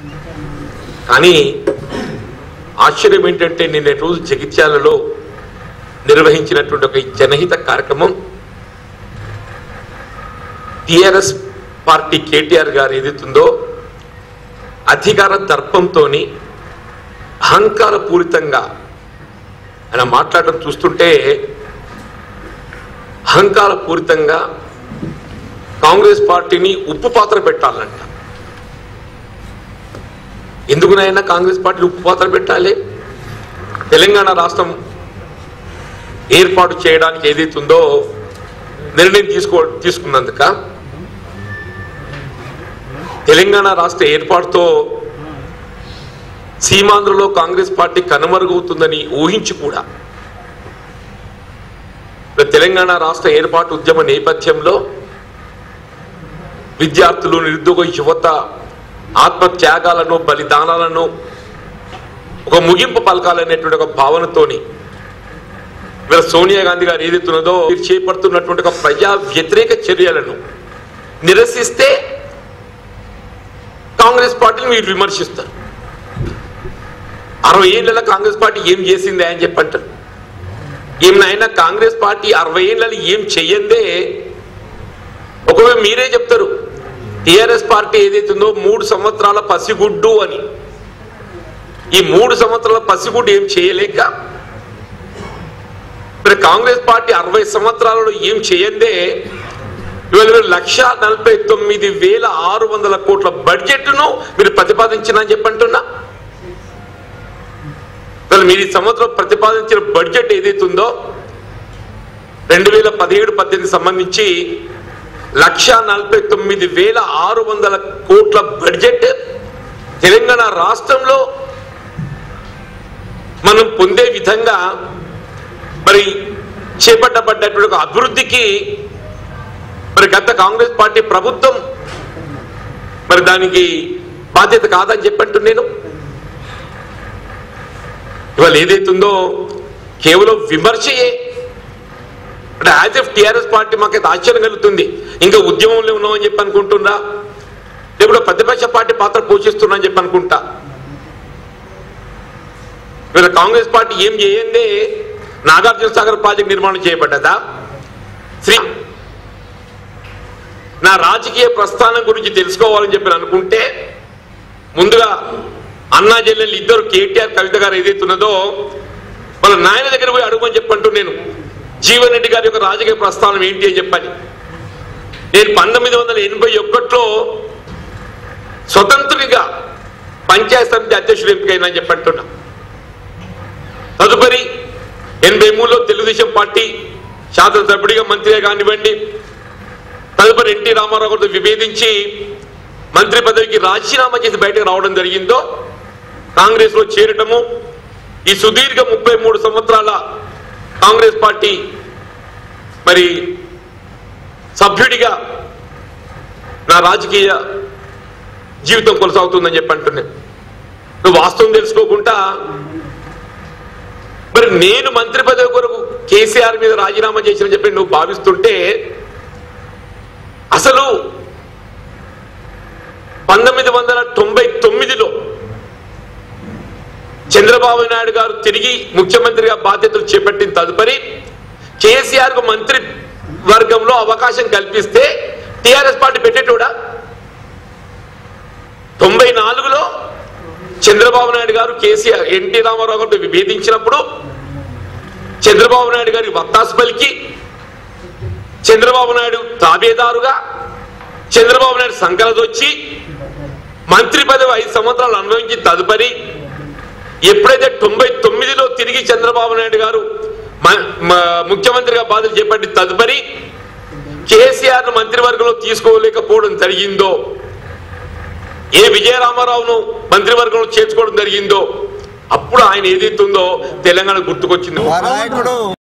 కానీ ఆశ్చర్యం ఏంటంటే నిన్న రోజు జగిత్యాలలో నిర్వహించినటువంటి ఒక జనహిత కార్యక్రమం టిఆర్ఎస్ పార్టీ కేటీఆర్ గారు ఏదైతుందో అధికార దర్పంతో అహంకార పూరితంగా ఆయన మాట్లాడటం చూస్తుంటే అహంకార పూరితంగా కాంగ్రెస్ పార్టీని ఉప్పు పాత్ర పెట్టాలంట ఎందుకునైనా కాంగ్రెస్ పార్టీ ఉప్పు పాత్ర పెట్టాలి తెలంగాణ రాష్ట్రం ఏర్పాటు చేయడానికి ఏదైతుందో నిర్ణయం తీసుకో తీసుకున్నందుక తెలంగాణ రాష్ట్ర ఏర్పాటుతో సీమాంధ్రలో కాంగ్రెస్ పార్టీ కనుమరుగవుతుందని ఊహించి కూడా ఇప్పుడు తెలంగాణ రాష్ట్ర ఏర్పాటు ఉద్యమ నేపథ్యంలో విద్యార్థులు నిరుద్యోగ యువత ఆత్మ త్యాగాలను బలిదానాలను ఒక ముగింపు పలకాలనేటువంటి ఒక భావనతోని ఇవాళ సోనియా గాంధీ గారు ఏదైతున్నదో మీరు చేపడుతున్నటువంటి ఒక ప్రజా వ్యతిరేక చర్యలను నిరసిస్తే కాంగ్రెస్ పార్టీని మీరు విమర్శిస్తారు అరవై ఏళ్ళ కాంగ్రెస్ పార్టీ ఏం చేసిందే అని చెప్పంటారు ఏం నాయన కాంగ్రెస్ పార్టీ అరవై ఏళ్ళని ఏం చెయ్యందే ఒకవేళ మీరే చెప్తారు టిఆర్ఎస్ పార్టీ ఏదైతుందో మూడు సంవత్సరాల పసిగుడ్డు అని ఈ మూడు సంవత్సరాల పసిగుడ్డు ఏం చేయలేక మరి కాంగ్రెస్ పార్టీ అరవై సంవత్సరాలలో ఏం చేయందే ఇవాళ మీరు లక్ష నలభై తొమ్మిది వేల ఆరు వందల కోట్ల బడ్జెట్ను మీరు ప్రతిపాదించిన అని చెప్పంటున్నా ఇవాళ మీరు ఈ సంవత్సరం ప్రతిపాదించిన బడ్జెట్ ఏదైతుందో రెండు వేల పదిహేడు పద్దెనిమిది సంబంధించి లక్ష నలభై తొమ్మిది వేల ఆరు వందల కోట్ల బడ్జెట్ తెలంగాణ రాష్ట్రంలో మనం పొందే విధంగా మరి చేపట్టబడ్డటువంటి ఒక అభివృద్ధికి మరి గత కాంగ్రెస్ పార్టీ ప్రభుత్వం మరి దానికి బాధ్యత కాదని చెప్పంటూ నేను ఇవాళ ఏదైతుందో కేవలం విమర్శయే అంటే యాజ్ ఎఫ్ టిఆర్ఎస్ పార్టీ మాకైతే ఆశ్చర్యం కలుగుతుంది ఇంకా ఉద్యమంలో ఉన్నామని చెప్పి అనుకుంటుందా లేకపోతే ప్రతిపక్ష పార్టీ పాత్ర పోషిస్తున్నా అని చెప్పి అనుకుంటా వీళ్ళ కాంగ్రెస్ పార్టీ ఏం చేయందే నాగార్జున సాగర్ ప్రాజెక్ట్ నిర్మాణం చేయబడ్డదా శ్రీ నా రాజకీయ ప్రస్థానం గురించి తెలుసుకోవాలని చెప్పి అనుకుంటే ముందుగా అన్నా చెల్లెళ్ళు ఇద్దరు కేటీఆర్ కవిత గారు ఏదైతున్నదో వాళ్ళ నాయన దగ్గర పోయి అడుగుమని చెప్పంటూ నేను జీవన్ రెడ్డి గారి యొక్క రాజకీయ ప్రస్థానం ఏంటి అని చెప్పని నేను పంతొమ్మిది వందల ఎనభై ఒకటిలో స్వతంత్రునిగా పంచాయత్ సమితి అధ్యక్షుడు ఎంపికైనా అని చెప్పంటున్నా తదుపరి ఎనభై మూడులో తెలుగుదేశం పార్టీ శాసనసభ్యుడిగా మంత్రిగా కానివ్వండి తదుపరి ఎన్టీ రామారావు గారితో విభేదించి మంత్రి పదవికి రాజీనామా చేసి బయటకు రావడం జరిగిందో కాంగ్రెస్ లో చేరటము ఈ సుదీర్ఘ ముప్పై మూడు సంవత్సరాల కాంగ్రెస్ పార్టీ మరి సభ్యుడిగా నా రాజకీయ జీవితం కొనసాగుతుందని చెప్పి అంటున్నాను నువ్వు వాస్తవం తెలుసుకోకుండా మరి నేను మంత్రి పదవి కొరకు కేసీఆర్ మీద రాజీనామా చేసిన చెప్పి నువ్వు భావిస్తుంటే అసలు పంతొమ్మిది వందల తొంభై తొమ్మిదిలో చంద్రబాబు నాయుడు గారు తిరిగి ముఖ్యమంత్రిగా బాధ్యతలు చేపట్టిన తదుపరి కేసీఆర్ కు మంత్రి వర్గంలో అవకాశం కల్పిస్తే టిఆర్ఎస్ పార్టీ పెట్టేటోడా తొంభై నాలుగులో చంద్రబాబు నాయుడు గారు కేసీఆర్ ఎన్టీ రామారావు గారితో విభేదించినప్పుడు చంద్రబాబు నాయుడు గారి వత్తాసు పలికి చంద్రబాబు నాయుడు తాబేదారుగా చంద్రబాబు నాయుడు సంకలదొచ్చి మంత్రి పదవి ఐదు సంవత్సరాలు అనుభవించి తదుపరి ఎప్పుడైతే తొంభై తొమ్మిదిలో తిరిగి చంద్రబాబు నాయుడు గారు మ- మ- ముఖ్యమంత్రిగా బాధలు చేపట్టి తదుపరి కేసీఆర్ ను మంత్రివర్గంలో తీసుకోలేకపోవడం జరిగిందో ఏ విజయరామారావును మంత్రివర్గంలో చేర్చుకోవడం జరిగిందో అప్పుడు ఆయన ఏదైతుందో తెలంగాణ గుర్తుకొచ్చింది మా నాయకుడు